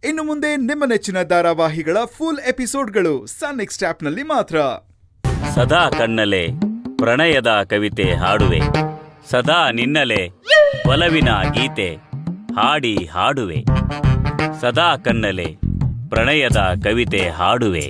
ಇನ್ನು ಮುಂದೆ ನಿಮ್ಮ ನೆಚ್ಚಿನ ಧಾರಾವಾಹಿಗಳ ಫುಲ್ ಎಪಿಸೋಡ್ಗಳು ಸನ್ ನೆಕ್ಸ್ಟ್ ಆಪ್ನಲ್ಲಿ ಮಾತ್ರ ಸದಾ ಕಣ್ಣಲೆ ಪ್ರಣಯದ ಕವಿತೆ ಹಾಡುವೆ ಸದಾ ನಿನ್ನಲೆ ಒಲವಿನ ಗೀತೆ ಹಾಡಿ ಹಾಡುವೆ ಸದಾ ಕಣ್ಣಲೆ ಪ್ರಣಯದ ಕವಿತೆ ಹಾಡುವೆ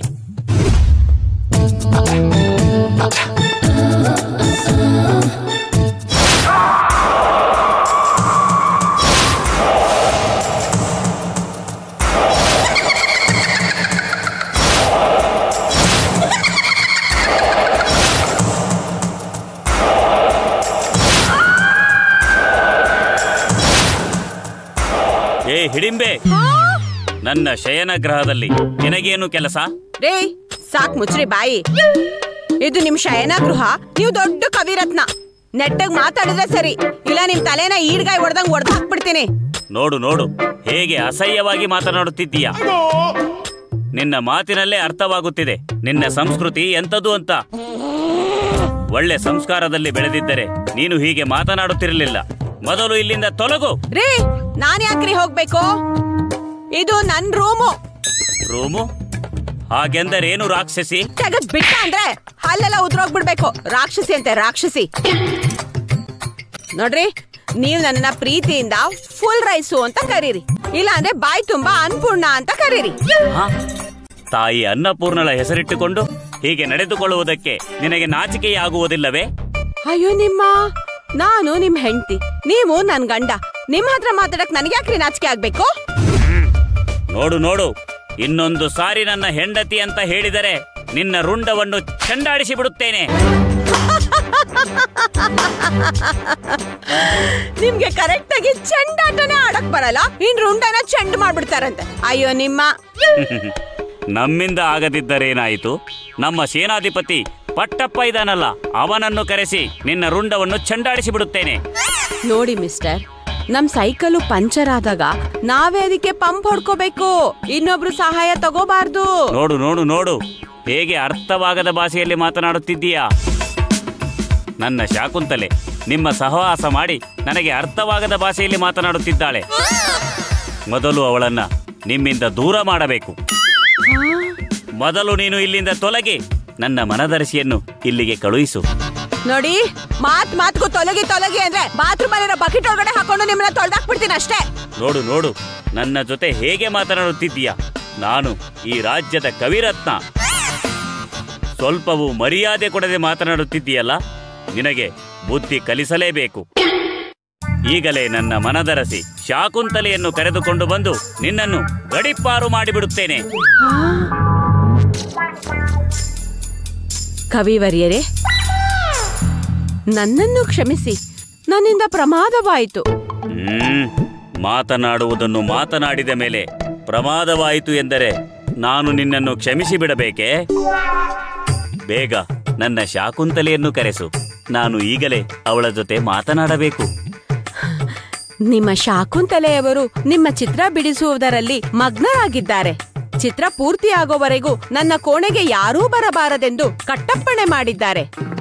ಏ ಹಿಡಿಂಬೆ ನನ್ನ ಶಯನ ಗ್ರಹದಲ್ಲಿ ನಿನಗೇನು ಕೆಲಸ ರೇ ಸಾಕ್ ಮುಚ್ರಿ ಬಾಯಿ ಇದು ನಿಮ್ ಶಯನ ಗೃಹ ನೀವು ದೊಡ್ಡ ಕವಿರತ್ನ ನೆಟ್ಟಗ್ ಮಾತಾಡಿದ್ರೆ ಸರಿ ಇಲ್ಲ ನಿಮ್ ತಲೆನ ಈಡ್ಗಾಯ್ ಹೊಡ್ದಂಗ್ ಹೊಡ್ದ್ ಹಾಕ್ಬಿಡ್ತೀನಿ ನೋಡು ನೋಡು ಹೇಗೆ ಅಸಹ್ಯವಾಗಿ ಮಾತನಾಡುತ್ತಿದ್ದೀಯ ನಿನ್ನ ಮಾತಿನಲ್ಲೇ ಅರ್ಥವಾಗುತ್ತಿದೆ ನಿನ್ನ ಸಂಸ್ಕೃತಿ ಎಂತದು ಅಂತ ಒಳ್ಳೆ ಸಂಸ್ಕಾರದಲ್ಲಿ ಬೆಳೆದಿದ್ದರೆ ನೀನು ಹೀಗೆ ಮಾತನಾಡುತ್ತಿರಲಿಲ್ಲ ಮೊದಲು ಇಲ್ಲಿಂದ ತೊಲಗು ರೀ ನಾನ್ ಯಾಕ್ರಿ ಹೋಗ್ಬೇಕು ಇದು ನನ್ ರೂಮು ರೂಮು ಹಾಗೆಂದರೇನು ರಾಕ್ಷಸಿ ತೆಗದ್ ಬಿಟ್ಟ ಅಂದ್ರೆ ಹಲ್ಲೆಲ್ಲ ಉದ್ರೋಗ್ಬಿಡ್ಬೇಕು ರಾಕ್ಷಸಿ ಅಂತೆ ರಾಕ್ಷಸಿ ನೋಡ್ರಿ ನೀವ್ ನನ್ನ ಪ್ರೀತಿಯಿಂದ ಫುಲ್ ರೈಸು ಅಂತ ಕರೀರಿ ಇಲ್ಲ ಅಂದ್ರೆ ಬಾಯ್ ತುಂಬಾ ಅನ್ಪೂರ್ಣ ಅಂತ ಕರೀರಿ ಹಾ? ತಾಯಿ ಅನ್ನಪೂರ್ಣಳ ಹೆಸರಿಟ್ಟುಕೊಂಡು ಹೀಗೆ ನಡೆದುಕೊಳ್ಳುವುದಕ್ಕೆ ನಿನಗೆ ನಾಚಿಕೆಯಾಗುವುದಿಲ್ಲವೇ ಅಯ್ಯೋ ನಿಮ್ಮ ನಾನು ನಿಮ್ ಹೆಂಡತಿ ನೀವು ನನ್ ಗಂಡ ನಿಮ್ ಹತ್ರ ಮಾತಾಡಕ್ ನನಗೆ ಯಾಕ್ರಿ ನಾಚಿಕೆ ಆಗ್ಬೇಕು ನೋಡು ನೋಡು ಇನ್ನೊಂದು ಸಾರಿ ನನ್ನ ಹೆಂಡತಿ ಅಂತ ಹೇಳಿದರೆ ನಿನ್ನ ರುಂಡವನ್ನು ಚಂಡಾಡಿಸಿ ಬಿಡುತ್ತೇನೆ ನಿಮ್ಗೆ ಕರೆಕ್ಟ್ ಆಗಿ ಚೆಂಡಾಟನೇ ಆಡಕ್ ಬರಲ್ಲ ಇನ್ ರುಂಡನ ಚೆಂಡ್ ಮಾಡ್ಬಿಡ್ತಾರಂತೆ ಅಯ್ಯೋ ನಿಮ್ಮ ನಮ್ಮಿಂದ ಆಗದಿದ್ದರೇನಾಯಿತು ನಮ್ಮ ಸೇನಾಧಿಪತಿ ಪಟ್ಟಪ್ಪ ಇದಾನಲ್ಲ ಅವನನ್ನು ಕರೆಸಿ ನಿನ್ನ ರುಂಡವನ್ನು ಚಂಡಾಡಿಸಿ ಬಿಡುತ್ತೇನೆ ನೋಡಿ ಮಿಸ್ಟರ್ ನಮ್ ಸೈಕಲ್ ಪಂಚರ್ ಆದಾಗ ನಾವೇ ಅದಕ್ಕೆ ಪಂಪ್ ಹೊಡ್ಕೋಬೇಕು ಇನ್ನೊಬ್ರು ಸಹಾಯ ತಗೋಬಾರ್ದು ನೋಡು ನೋಡು ನೋಡು ಹೇಗೆ ಅರ್ಥವಾಗದ ಭಾಷೆಯಲ್ಲಿ ಮಾತನಾಡುತ್ತಿದ್ದೀಯಾ ನನ್ನ ಶಾಕುಂತಲೆ ನಿಮ್ಮ ಸಹವಾಸ ಮಾಡಿ ನನಗೆ ಅರ್ಥವಾಗದ ಭಾಷೆಯಲ್ಲಿ ಮಾತನಾಡುತ್ತಿದ್ದಾಳೆ ಮೊದಲು ಅವಳನ್ನ ನಿಮ್ಮಿಂದ ದೂರ ಮಾಡಬೇಕು ಮೊದಲು ನೀನು ಇಲ್ಲಿಂದ ತೊಲಗಿ ನನ್ನ ಮನದರ್ಶಿಯನ್ನು ಇಲ್ಲಿಗೆ ಕಳುಹಿಸು ನೋಡಿ ಮಾತ್ ಮಾತ್ಗೂ ತೊಲಗಿ ತೊಲಗಿ ಅಂದ್ರೆ ಬಾತ್ರೂಮ್ ಅಲ್ಲಿರೋ ಬಕೆಟ್ ಒಳಗಡೆ ಹಾಕೊಂಡು ನಿಮ್ಮನ್ನ ತೊಳ್ದಾಕ್ಬಿಡ್ತೀನಿ ಅಷ್ಟೇ ನೋಡು ನೋಡು ನನ್ನ ಜೊತೆ ಹೇಗೆ ಮಾತನಾಡುತ್ತಿದ್ದೀಯ ನಾನು ಈ ರಾಜ್ಯದ ಕವಿರತ್ನ ಸ್ವಲ್ಪವೂ ಮರ್ಯಾದೆ ಕೊಡದೆ ಮಾತನಾಡುತ್ತಿದ್ದೀಯಲ್ಲ ನಿನಗೆ ಬುದ್ಧಿ ಕಲಿಸಲೇಬೇಕು ಈಗಲೇ ನನ್ನ ಮನದರಸಿ ಶಾಕುಂತಲೆಯನ್ನು ಕರೆದುಕೊಂಡು ಬಂದು ನಿನ್ನನ್ನು ಗಡಿಪಾರು ಮಾಡಿಬಿಡುತ್ತೇನೆ ಕವಿವರ್ಯರೇ ನನ್ನನ್ನು ಕ್ಷಮಿಸಿ ನನ್ನಿಂದ ಪ್ರಮಾದವಾಯಿತು ಹ್ಮ್ ಮಾತನಾಡುವುದನ್ನು ಮಾತನಾಡಿದ ಮೇಲೆ ಪ್ರಮಾದವಾಯಿತು ಎಂದರೆ ನಾನು ನಿನ್ನನ್ನು ಕ್ಷಮಿಸಿ ಬಿಡಬೇಕೇ ಬೇಗ ನನ್ನ ಶಾಕುಂತಲೆಯನ್ನು ಕರೆಸು ನಾನು ಈಗಲೇ ಅವಳ ಜೊತೆ ಮಾತನಾಡಬೇಕು ನಿಮ್ಮ ಶಾಕುಂತಲೆಯವರು ನಿಮ್ಮ ಚಿತ್ರ ಬಿಡಿಸುವುದರಲ್ಲಿ ಮಗ್ನರಾಗಿದ್ದಾರೆ ಚಿತ್ರ ಪೂರ್ತಿಯಾಗೋವರೆಗೂ ನನ್ನ ಕೋಣೆಗೆ ಯಾರೂ ಬರಬಾರದೆಂದು ಕಟ್ಟಪ್ಪಣೆ ಮಾಡಿದ್ದಾರೆ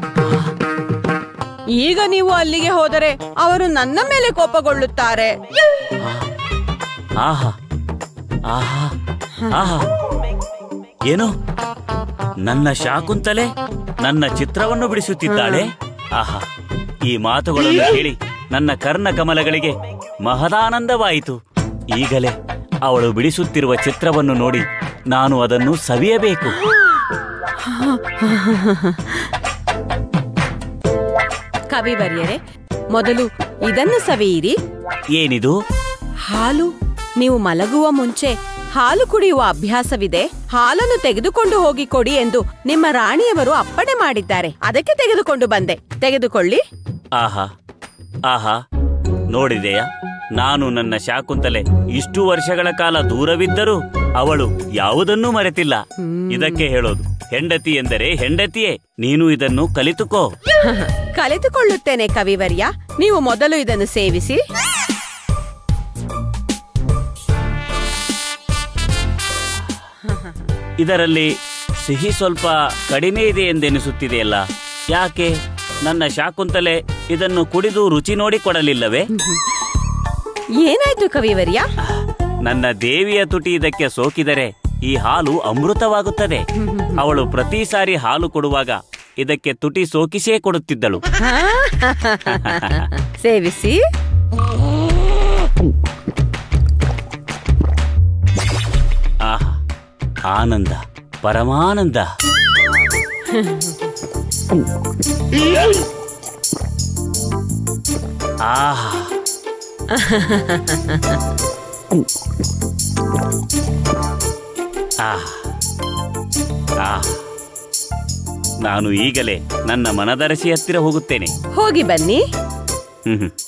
ಈಗ ನೀವು ಅಲ್ಲಿಗೆ ಹೋದರೆ ಅವರು ನನ್ನ ಮೇಲೆ ಕೋಪಗೊಳ್ಳುತ್ತಾರೆ ಆಹಾ ಆಹಾ ಆಹಾ ಏನು ನನ್ನ ಶಾಕುಂತಲೆ ನನ್ನ ಚಿತ್ರವನ್ನು ಬಿಡಿಸುತ್ತಿದ್ದಾಳೆ ಆಹಾ ಈ ಮಾತುಗಳನ್ನು ಕೇಳಿ ನನ್ನ ಕರ್ಣ ಕಮಲಗಳಿಗೆ ಮಹದಾನಂದವಾಯಿತು ಈಗಲೇ ಅವಳು ಬಿಡಿಸುತ್ತಿರುವ ಚಿತ್ರವನ್ನು ನೋಡಿ ನಾನು ಅದನ್ನು ಸವಿಯಬೇಕು ಕವಿವರ್ಯರೇ ಮೊದಲು ಇದನ್ನು ಸವಿಯಿರಿ ಏನಿದು ಹಾಲು ನೀವು ಮಲಗುವ ಮುಂಚೆ ಹಾಲು ಕುಡಿಯುವ ಅಭ್ಯಾಸವಿದೆ ಹಾಲನ್ನು ತೆಗೆದುಕೊಂಡು ಹೋಗಿ ಕೊಡಿ ಎಂದು ನಿಮ್ಮ ರಾಣಿಯವರು ಅಪ್ಪಣೆ ಮಾಡಿದ್ದಾರೆ ಅದಕ್ಕೆ ತೆಗೆದುಕೊಂಡು ಬಂದೆ ತೆಗೆದುಕೊಳ್ಳಿ ಆಹಾ ಆಹಾ ನೋಡಿದೆಯಾ ನಾನು ನನ್ನ ಶಾಕುಂತಲೆ ಇಷ್ಟು ವರ್ಷಗಳ ಕಾಲ ದೂರವಿದ್ದರೂ ಅವಳು ಯಾವುದನ್ನೂ ಮರೆತಿಲ್ಲ ಇದಕ್ಕೆ ಹೇಳೋದು ಹೆಂಡತಿ ಎಂದರೆ ಹೆಂಡತಿಯೇ ನೀನು ಇದನ್ನು ಕಲಿತುಕೋ ಕಲಿತುಕೊಳ್ಳುತ್ತೇನೆ ಕವಿವರ್ಯ ನೀವು ಮೊದಲು ಇದನ್ನು ಸೇವಿಸಿ ಇದರಲ್ಲಿ ಸಿಹಿ ಸ್ವಲ್ಪ ಕಡಿಮೆ ಇದೆ ಎಂದೆನಿಸುತ್ತಿದೆಯಲ್ಲ ಯಾಕೆ ನನ್ನ ಶಾಕುಂತಲೆ ಇದನ್ನು ಕುಡಿದು ರುಚಿ ನೋಡಿ ಕೊಡಲಿಲ್ಲವೇ ಏನಾಯ್ತು ಕವಿವರ್ಯ ನನ್ನ ದೇವಿಯ ತುಟಿ ಇದಕ್ಕೆ ಸೋಕಿದರೆ ಈ ಹಾಲು ಅಮೃತವಾಗುತ್ತದೆ ಅವಳು ಪ್ರತಿ ಸಾರಿ ಹಾಲು ಕೊಡುವಾಗ ಇದಕ್ಕೆ ತುಟಿ ಸೋಕಿಸೇ ಕೊಡುತ್ತಿದ್ದಳು ಸೇವಿಸಿ ಆಹಾ ಆನಂದ ಪರಮಾನಂದ ಆಹಾ ಆಹಾ ಆಹಾ ನಾನು ಈಗಲೇ ನನ್ನ ಮನದರಸಿ ಹತ್ತಿರ ಹೋಗುತ್ತೇನೆ ಹೋಗಿ ಬನ್ನಿ ಹ್ಮ್ ಹ್ಮ್.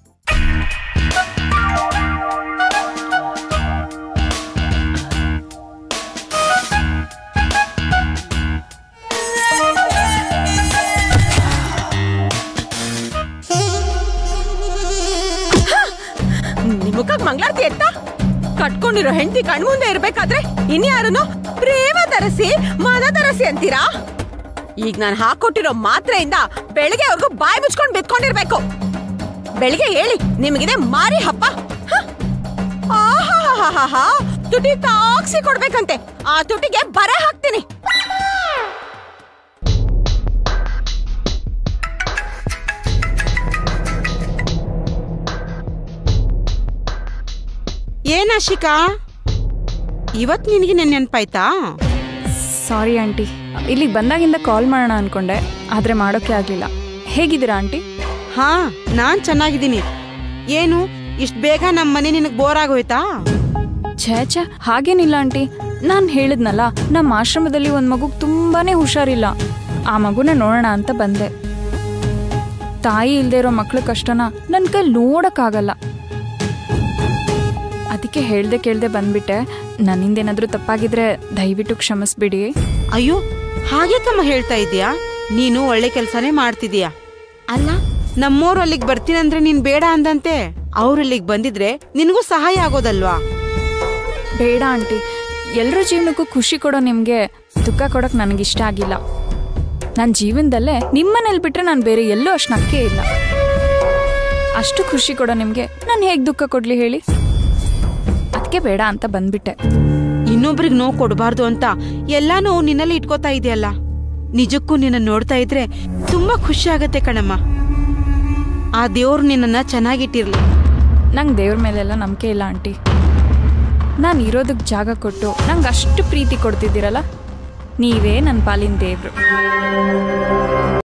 ನಿಮ್ ಮುಖಕ್ ಮಂಗ್ಲಾರ್ತಿ ಎತ್ತ ಕಟ್ಕೊಂಡಿರೋ ಹೆಂಡತಿ ಕಣ್ಮುಂದೆ ಇರ್ಬೇಕಾದ್ರೆ ಇನ್ಯಾರನು ಪ್ರೇಮ ತರಸಿ ಮನ ತರಸಿ ಅಂತೀರಾ ಈಗ ನಾನು ಹಾಕೊಟ್ಟಿರೋ ಮಾತ್ರೆಯಿಂದ ಬೆಳಿಗ್ಗೆ ಅವ್ರಿಗೂ ಬಾಯಿ ಮುಚ್ಕೊಂಡ್ ಬಿತ್ಕೊಂಡಿರ್ಬೇಕು ಬೆಳಿಗ್ಗೆ ಹೇಳಿ ನಿಮಗಿದೆ ಮಾರಿ ಹಬ್ಬ ಹ? ಆಹಾಹಾಹಾಹಾ, ತುಟಿ ತಾಕ್ಸಿ ಕೊಡ್ಬೇಕಂತೆ ಆ ತುಟಿಗೆ ಬರೆ ಹಾಕ್ತೀನಿ ಏನ್ ಆಶಿಕಾ ಇವತ್ ನಿನಗೆ ನೆನ್ ನೆನ್ಪಾಯ್ತಾ ಸಾರಿ ಆಂಟಿ ಇಲ್ಲಿಗೆ ಬಂದಾಗಿಂದ ಕಾಲ್ ಮಾಡೋಣ ಅನ್ಕೊಂಡೆ ಆದ್ರೆ ಮಾಡೋಕೆ ಆಗ್ಲಿಲ್ಲ ಹೇಗಿದ್ದೀರಾ ಆಂಟಿ ಹಾ ನಾನ್ ಚೆನ್ನಾಗಿದ್ದೀನಿ ಏನು ಇಷ್ಟ್ ಬೇಗ ನಮ್ಮ ಮನೆ ನಿನಗ್ ಬೋರ್ ಆಗೋಯ್ತಾ ಛೇ ಛೇ ಹಾಗೇನಿಲ್ಲ ಆಂಟಿ ನಾನು ಹೇಳಿದ್ನಲ್ಲ ನಮ್ಮ ಆಶ್ರಮದಲ್ಲಿ ಒಂದು ಮಗುಗ್ ತುಂಬಾನೇ ಹುಷಾರಿಲ್ಲ ಆ ಮಗುನ ನೋಡೋಣ ಅಂತ ಬಂದೆ ತಾಯಿ ಇಲ್ದೇ ಇರೋ ಮಕ್ಳ ಕಷ್ಟನ ನನ್ನ ಕೈ ನೋಡಕ್ಕಾಗಲ್ಲ ಅದಕ್ಕೆ ಹೇಳ್ದೆ ಕೇಳ್ದೆ ಬಂದ್ಬಿಟ್ಟೆ ನನ್ನಿಂದೇನಾದ್ರೂ ತಪ್ಪಾಗಿದ್ರೆ ದಯವಿಟ್ಟು ಕ್ಷಮಿಸ್ಬಿಡಿ ಅಯ್ಯೋ ಹಾಗೆ ಕಮ್ಮ ಹೇಳ್ತಾ ಇದೀಯಾ ನೀನು ಒಳ್ಳೆ ಕೆಲ್ಸನೇ ಮಾಡ್ತಿದೀಯಾ ಅಲ್ಲ ನಮ್ಮೋರು ಅಲ್ಲಿಗ್ ಬರ್ತೀನಂದ್ರೆ ನೀನ್ ಬೇಡ ಅಂದಂತೆ ಅವ್ರು ಇಲ್ಲಿಗ್ ಬಂದಿದ್ರೆ ನಿನಗೂ ಸಹಾಯ ಆಗೋದಲ್ವಾ ಬೇಡ ಆಂಟಿ ಎಲ್ಲರ ಜೀವನಕ್ಕೂ ಖುಷಿ ಕೊಡೋ ನಿಮಗೆ ದುಃಖ ಕೊಡೋಕೆ ನನಗಿಷ್ಟ ಆಗಿಲ್ಲ ನನ್ನ ಜೀವನದಲ್ಲೇ ನಿಮ್ಮನೇಲಿ ಬಿಟ್ರೆ ನಾನು ಬೇರೆ ಎಲ್ಲೂ ಅಷ್ಟು ನಕ್ಕೆ ಇಲ್ಲ ಅಷ್ಟು ಖುಷಿ ಕೊಡೋ ನಿಮಗೆ ನಾನು ಹೇಗೆ ದುಃಖ ಕೊಡ್ಲಿ ಹೇಳಿ ಅದಕ್ಕೆ ಬೇಡ ಅಂತ ಬಂದ್ಬಿಟ್ಟೆ ಇನ್ನೊಬ್ರಿಗೆ ನೋವು ಕೊಡಬಾರ್ದು ಅಂತ ಎಲ್ಲಾನು ನಿನ್ನಲ್ಲಿ ಇಟ್ಕೋತಾ ಇದೆಯಲ್ಲ ನಿಜಕ್ಕೂ ನಿನ್ನ ನೋಡ್ತಾ ಇದ್ರೆ ತುಂಬಾ ಖುಷಿ ಆಗತ್ತೆ ಕಣಮ್ಮ ಆ ದೇವ್ರು ನಿನ್ನನ್ನ ಚೆನ್ನಾಗಿಟ್ಟಿರ್ಲಿ ನಂಗೆ ದೇವ್ರ ಮೇಲೆಲ್ಲ ನಂಬಿಕೆ ಇಲ್ಲ ಆಂಟಿ ನಾನು ಇರೋದಕ್ಕೆ ಜಾಗ ಕೊಟ್ಟು ನಂಗೆ ಅಷ್ಟು ಪ್ರೀತಿ ಕೊಡ್ತಿದ್ದೀರಲ್ಲ ನೀವೇ ನನ್ನ ಪಾಲಿನ ದೇವ್ರು